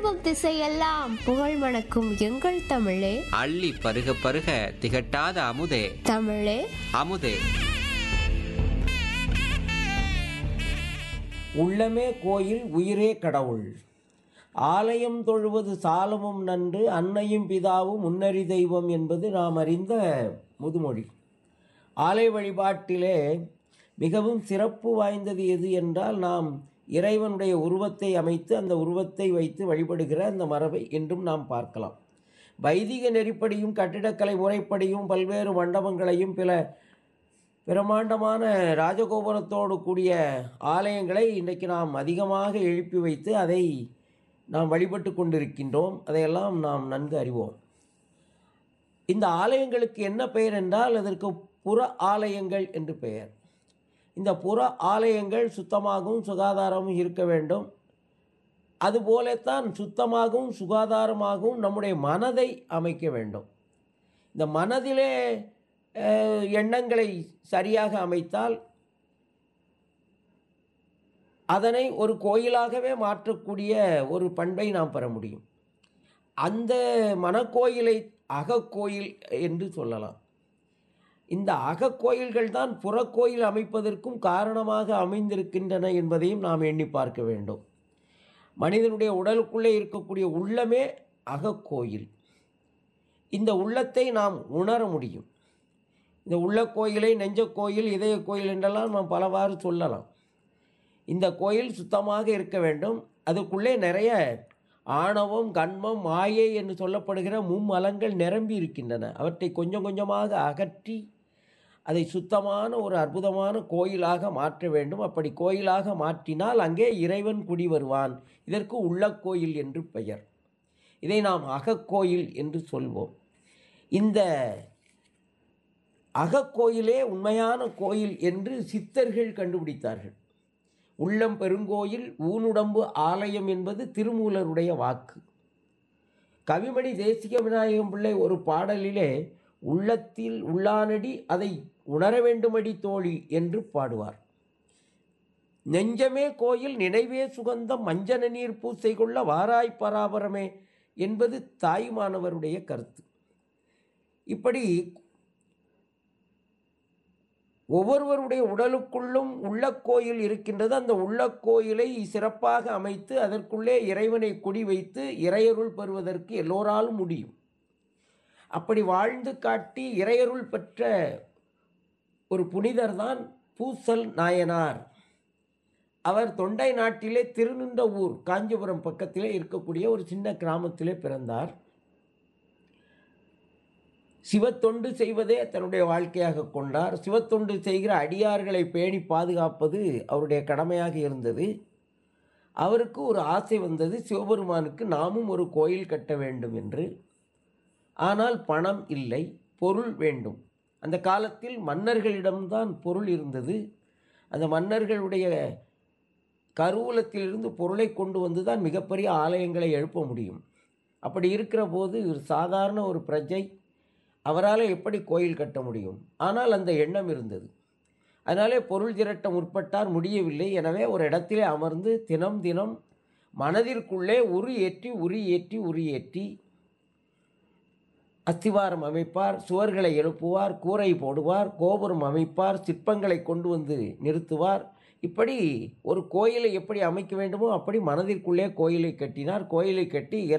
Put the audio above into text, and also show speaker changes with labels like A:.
A: திரும்பும் திசையெல்லாம் புகழ் மணக்கும் எங்கள் தமிழே
B: அள்ளி பருக பருக திகட்டாத அமுதே
A: தமிழே
B: அமுதே
C: உள்ளமே கோயில் உயிரே கடவுள் ஆலயம் தொழுவது சாலமும் நன்று அன்னையும் பிதாவும் முன்னறி தெய்வம் என்பது நாம் அறிந்த முதுமொழி ஆலய வழிபாட்டிலே மிகவும் சிறப்பு வாய்ந்தது எது என்றால் நாம் இறைவனுடைய உருவத்தை அமைத்து அந்த உருவத்தை வைத்து வழிபடுகிற அந்த மரபை என்றும் நாம் பார்க்கலாம் வைதிக நெறிப்படியும் கட்டிடக்கலை முறைப்படியும் பல்வேறு மண்டபங்களையும் பிற பிரமாண்டமான ராஜகோபுரத்தோடு கூடிய ஆலயங்களை இன்றைக்கு நாம் அதிகமாக எழுப்பி வைத்து அதை நாம் வழிபட்டு கொண்டிருக்கின்றோம் அதையெல்லாம் நாம் நன்கு அறிவோம் இந்த ஆலயங்களுக்கு என்ன பெயர் என்றால் அதற்கு புற ஆலயங்கள் என்று பெயர் இந்த புற ஆலயங்கள் சுத்தமாகவும் சுகாதாரமும் இருக்க வேண்டும் அதுபோலத்தான் சுத்தமாகவும் சுகாதாரமாகவும் நம்முடைய மனதை அமைக்க வேண்டும் இந்த மனதிலே அஹ், எண்ணங்களை சரியாக அமைத்தால் அதனை ஒரு கோயிலாகவே மாற்றக்கூடிய ஒரு பண்பை நாம் பெற முடியும் அந்த மனக்கோயிலை அகக்கோயில் என்று சொல்லலாம் இந்த அகக்கோயில்கள் தான் புறக்கோயில் அமைப்பதற்கும் காரணமாக அமைந்திருக்கின்றன என்பதையும் நாம் எண்ணி பார்க்க வேண்டும் மனிதனுடைய உடலுக்குள்ளே இருக்கக்கூடிய உள்ளமே அகக்கோயில் இந்த உள்ளத்தை நாம் உணர முடியும் இந்த உள்ள கோயிலை நெஞ்ச கோயில் இதய கோயில் என்றெல்லாம் நாம் பலவாறு சொல்லலாம் இந்த கோயில் சுத்தமாக இருக்க வேண்டும் அதுக்குள்ளே நிறைய ஆணவம் கண்மம் மாயை என்று சொல்லப்படுகிற மும்மலங்கள் நிரம்பி இருக்கின்றன அவற்றை கொஞ்சம் கொஞ்சமாக அகற்றி அதை சுத்தமான ஒரு அற்புதமான கோயிலாக மாற்ற வேண்டும் அப்படி கோயிலாக மாற்றினால் அங்கே இறைவன் குடி வருவான் இதற்கு உள்ள கோயில் என்று பெயர் இதை நாம் அகக்கோயில் என்று சொல்வோம் இந்த அகக்கோயிலே உண்மையான கோயில் என்று சித்தர்கள் கண்டுபிடித்தார்கள் உள்ளம் பெருங்கோயில் ஊனுடம்பு ஆலயம் என்பது திருமூலருடைய வாக்கு கவிமணி தேசிக விநாயகம் பிள்ளை ஒரு பாடலிலே உள்ளத்தில் உள்ளானடி அதை உணர வேண்டுமடி தோழி என்று பாடுவார் நெஞ்சமே கோயில் நினைவே சுகந்தம் மஞ்சன நீர் பூசை கொள்ள வாராய் பராபரமே என்பது தாய்மானவருடைய கருத்து இப்படி ஒவ்வொருவருடைய உடலுக்குள்ளும் உள்ள கோயில் இருக்கின்றது அந்த உள்ள கோயிலை சிறப்பாக அமைத்து அதற்குள்ளே இறைவனை குடி வைத்து இறையருள் பெறுவதற்கு எல்லோராலும் முடியும் அப்படி வாழ்ந்து காட்டி இறையருள் பெற்ற ஒரு புனிதர் தான் பூசல் நாயனார் அவர் தொண்டை நாட்டிலே திருநின்ற ஊர் காஞ்சிபுரம் பக்கத்திலே இருக்கக்கூடிய ஒரு சின்ன கிராமத்திலே பிறந்தார் சிவத்தொண்டு செய்வதே தன்னுடைய வாழ்க்கையாக கொண்டார் சிவத்தொண்டு செய்கிற அடியார்களை பேணி பாதுகாப்பது அவருடைய கடமையாக இருந்தது அவருக்கு ஒரு ஆசை வந்தது சிவபெருமானுக்கு நாமும் ஒரு கோயில் கட்ட வேண்டும் என்று ஆனால் பணம் இல்லை பொருள் வேண்டும் அந்த காலத்தில் மன்னர்களிடம்தான் பொருள் இருந்தது அந்த மன்னர்களுடைய கருவூலத்திலிருந்து பொருளை கொண்டு வந்து தான் மிகப்பெரிய ஆலயங்களை எழுப்ப முடியும் அப்படி இருக்கிற போது ஒரு சாதாரண ஒரு பிரஜை அவரால் எப்படி கோயில் கட்ட முடியும் ஆனால் அந்த எண்ணம் இருந்தது அதனாலே பொருள் திரட்ட முற்பட்டார் முடியவில்லை எனவே ஒரு இடத்திலே அமர்ந்து தினம் தினம் மனதிற்குள்ளே உரு ஏற்றி உரி ஏற்றி உரி ஏற்றி அஸ்திவாரம் அமைப்பார் சுவர்களை எழுப்புவார் கூரை போடுவார் கோபுரம் அமைப்பார் சிற்பங்களை கொண்டு வந்து நிறுத்துவார் இப்படி ஒரு கோயிலை எப்படி அமைக்க வேண்டுமோ அப்படி மனதிற்குள்ளே கோயிலை கட்டினார் கோயிலை கட்டி